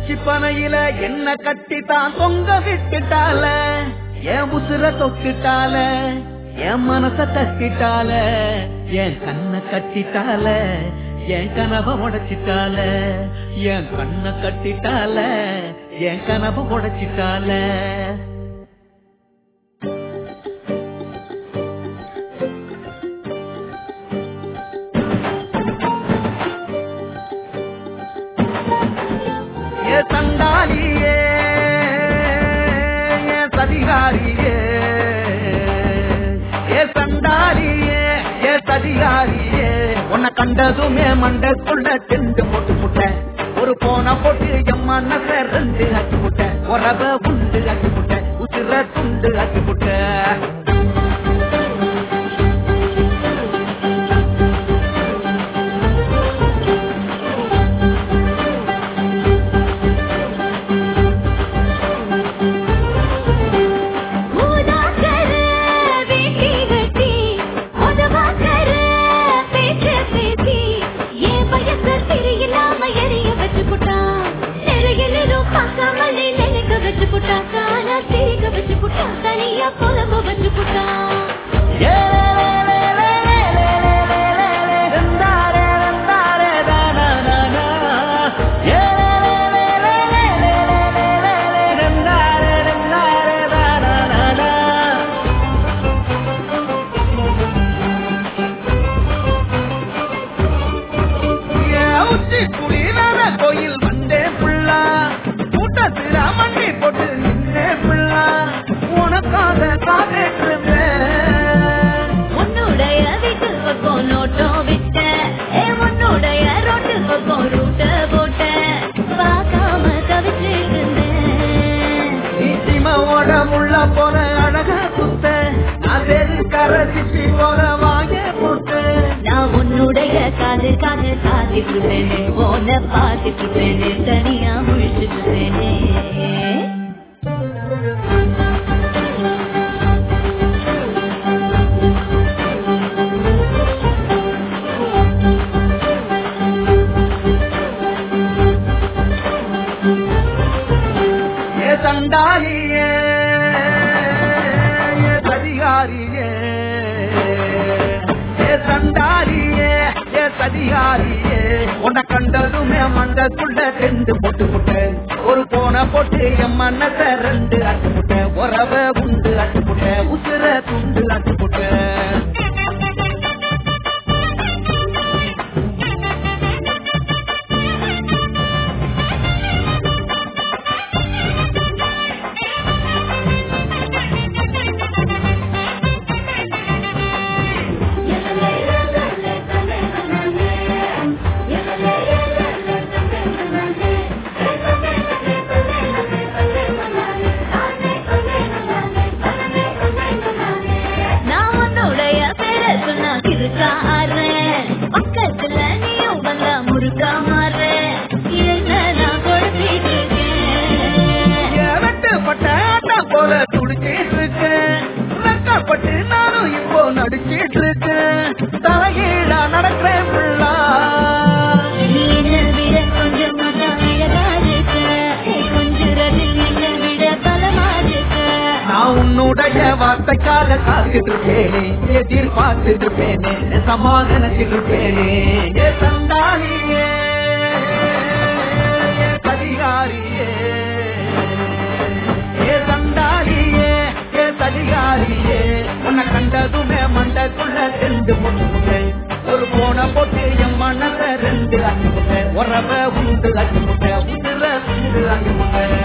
நொச்சி பனையில என்ன கட்டித்தான் தொங்க விட்டுட்டால என் உசுர தொட்டுட்டால என் மனச தட்டிட்டால என் கண்ண கட்டிட்டால என் கனவை உடைச்சிட்டால என் கண்ண கட்டிட்டால என் கனவை உடைச்சிட்டால ஏ தண்டாளியே ஏ சதிகாரியே ஏ சண்டாளியே ஏ சதிகாரியே உன்னை கண்டதுமே மண்டக்குள்ள திண்டு போட்டு முட்டேன் ஒரு போன போட்டு என் மனச ரெண்டு அச்சு முட்டேன் உறவ உண்டு அச்சு முட்டேன் உசிர துண்டு அச்சு முட்டேன் மூதாக்கர வேட்டி கட்டி உதவாக்கர பேச்சு பேசி என் வயசு தெரியலாம எரிய வச்சு புட்டான் நெருகிலும் பார்க்காமலே நினைக்க வச்சு புட்டான் காலா சிரிக்க வச்சு புட்டான் தனியா புலம்ப வச்சு புட்டான் கோயில் வந்தே புள்ளா கூட்டத்துல மண்ணி போட்டு நின்னே புள்ளா உனக்காக காத்துருந்தேன் உன்னுடைய வீட்டு பக்கம் நோட்டம் விட்ட ஏ உன்னுடைய ரோட்டு பக்கம் ரூட்ட போட்ட பார்க்காம தவிச்சிட்டு இருந்தேன் நீசிமாவோட முள்ள போல அழகா குத்த நான் தெரு கரசிச்சு போல வாங்க போட்டு நான் உன்னுடைய காது காது காத்திட்டு இருப்பேனே போன பார்த்துட்டு இருப்பேனே தனியா முழிச்சிட்டு இருப்பேனே ஏ சண்டாளியே ஏ சதிகாரியே ஏ சண்டாளியே ஏ சதிகாரியே உன்னை கண்டதுமே மண்டக்குள்ள ரெண்டு போட்டு புட்டேன் ஒரு போன போட்டு என் மனச ரெண்டு அட்டு புட்டேன் உறவ உண்டு அட்டு புட்டேன் உசுர துண்டு அட்டு புட்டேன் நான் உன்னுடைய பேரை சொன்னா கிறுக்கா ஆடுறேன். பக்கத்துல நீயும் வந்தா முறுக்கா மாறுறேன். என்ன நான் குழப்பிட்டு இருக்கேன். வெட்டப்பட்ட ஆட்டா போல துடிச்சிட்டு இருக்கேன் வெட்டப்பட்டு நானும் இப்போ நடிச்சிட்டு இருக்கேன் தலைகீழா நடக்கிறேன் புள்ளா நீ என்னை விட கொஞ்சம் மட்டும் அழகா இருக்க. நீ கொஞ்சுறதில் என்னை விட பலமா இருக்க. நான் உன்னுடைய வார்த்தைக்காக காத்துட்டு இருப்பேனே எதிர்பார்த்துட்டு இருப்பேனே சமாதானத்தில் இருப்பேனே ஏ சந்தானியே ஏ கதிகாரியே ஏ சண்டாளியே ஏ சதிகாரியே உன்னை கண்டதுமே மண்டக்குள்ள ரெண்டு முட்டு ஒரு போன போட்டு என் மனச ரெண்டு அச்சு முட்டை உறவ உண்டு அச்சு முட்டை உசுர உண்டு அச்சு முட்டை